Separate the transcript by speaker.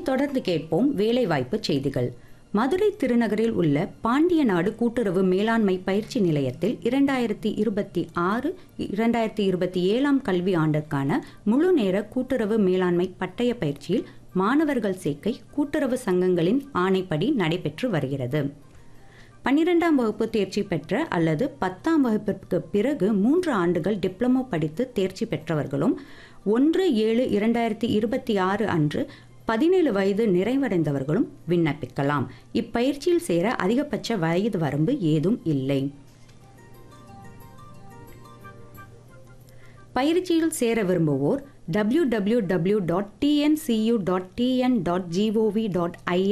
Speaker 1: இனி தொடர்ந்து கேட்போம் வேலைவாய்ப்பு செய்திகள் மதுரை திருநகரில் உள்ள பாண்டியநாடு கூட்டுறவு மேலாண்மை பயிற்சி நிலையத்தில் இரண்டாயிரத்தி இருபத்தி ஆறு இரண்டாயிரத்தி இருபத்தி ஏழாம் கல்வி ஆண்டிற்கான முழு நேர கூட்டுறவு மேலாண்மை பட்டய பயிற்சியில் மாணவர்கள் சேர்க்கை கூட்டுறவு சங்கங்களின் ஆணைப்படி நடைபெற்று வருகிறது பன்னிரெண்டாம் வகுப்பு தேர்ச்சி பெற்ற அல்லது பத்தாம் வகுப்பிற்கு பிறகு மூன்று ஆண்டுகள் டிப்ளமோ படித்து தேர்ச்சி பெற்றவர்களும் ஒன்று ஏழு இரண்டாயிரத்தி இருபத்தி ஆறு அன்று பதினேழு வயது நிறைவடைந்தவர்களும் விண்ணப்பிக்கலாம் இப்பயிற்சியில் சேர அதிகபட்ச வயது வரம்பு ஏதும் இல்லை பயிற்சியில் சேர விரும்புவோர் W W W dot TNCU dot TN dot GOV dot ஐ